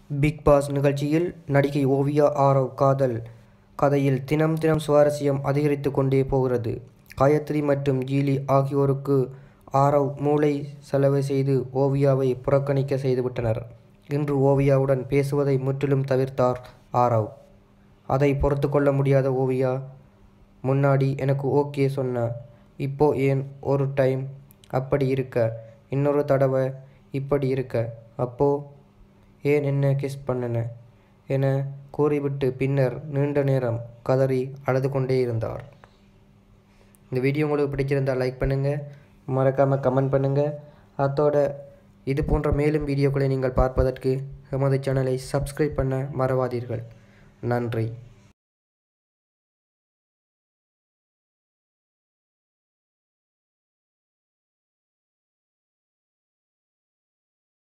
big pass நிகழ்ச்சியில் நடிகை ஓவியா ஆரவ் காதல் கதையில் தினம் தினம் சுவாரஸ்யம் அதிகரித்து கொண்டே போகிறது காயத்ரி மற்றும் ஜீலி ஆகியோருக்கு ஆரவ் மூளை செலவு செய்து ஓவியாவை புறக்கணிக்க செய்துவிட்டனர் இன்று ஓவியாவுடன் பேசுவதை முற்றிலும் தவிர்த்தார் ஆரவ் அதை பொறுத்து கொள்ள முடியாத ஓவியா முன்னாடி எனக்கு ஓகே சொன்ன இப்போ ஏன் ஒரு டைம் அப்படி இருக்க இன்னொரு தடவை இப்படி இருக்க அப்போ ஏன் என்ன கிஸ் பண்ணன என கூறிவிட்டு பின்னர் நீண்ட நேரம் கதறி அழுது கொண்டே இருந்தார் இந்த வீடியோ உங்களுக்கு பிடிச்சிருந்தால் லைக் பண்ணுங்கள் மறக்காமல் கமெண்ட் பண்ணுங்கள் அத்தோட இது போன்ற மேலும் வீடியோக்களை நீங்கள் பார்ப்பதற்கு எமது சேனலை சப்ஸ்கிரைப் பண்ண மறவாதீர்கள் நன்றி